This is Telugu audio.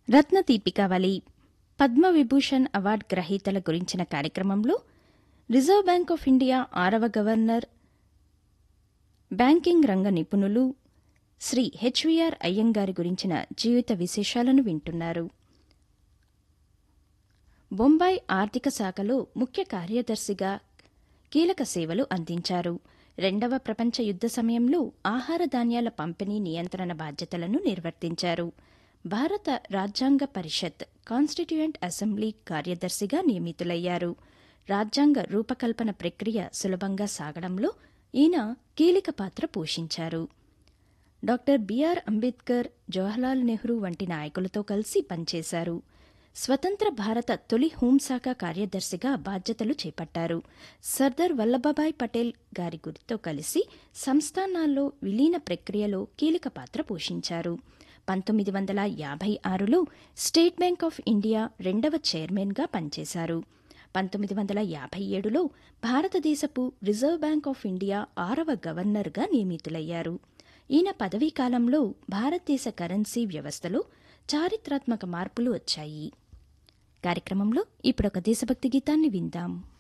రత్న దీపికావళి పద్మవిభూషణ్ అవార్డు గ్రహీతల గురించిన కార్యక్రమంలో రిజర్వ్ బ్యాంక్ ఆఫ్ ఇండియా ఆరవ గవర్నర్ బ్యాంకింగ్ రంగ నిపుణులు శ్రీ హెచ్వీఆర్ అయ్యంగారి గురించిన జీవిత విశేషాలను వింటున్నారు బొంబాయి ఆర్థిక శాఖలో ముఖ్య కార్యదర్శిగా కీలక సేవలు అందించారు రెండవ ప్రపంచ యుద్ద సమయంలో ఆహార ధాన్యాల పంపిణీ నియంత్రణ బాధ్యతలను నిర్వర్తించారు భారత రాజ్యాంగ పరిషత్ కాన్స్టిట్యూయెంట్ అసెంబ్లీ కార్యదర్శిగా నియమితులయ్యారు రాజ్యాంగ రూపకల్పన ప్రక్రియ సులభంగా సాగడంలో ఈయన కీలక పాత్ర పోషించారు డాక్టర్ బిఆర్ అంబేద్కర్ జవహర్లాల్ నెహ్రూ వంటి నాయకులతో కలిసి పనిచేశారు స్వతంత్ర భారత తొలి హోంశాఖ కార్యదర్శిగా బాధ్యతలు చేపట్టారు సర్దార్ వల్లభభాయ్ పటేల్ గారి గురితో కలిసి సంస్థానాల్లో విలీన ప్రక్రియలో కీలక పాత్ర పోషించారు పంతొమ్మిది వందల యాభై ఆరులో స్టేట్ బ్యాంక్ ఆఫ్ ఇండియా రెండవ చైర్మన్గా పనిచేశారు పంతొమ్మిది వందల యాభై ఏడులో భారతదేశపు రిజర్వ్ బ్యాంక్ ఆఫ్ ఇండియా ఆరవ గవర్నర్గా నియమితులయ్యారు ఈయన పదవీ కాలంలో భారతదేశ కరెన్సీ వ్యవస్థలో చారిత్రాత్మక మార్పులు వచ్చాయి కార్యక్రమంలో ఇప్పుడొక దేశభక్తి గీతాన్ని విందాం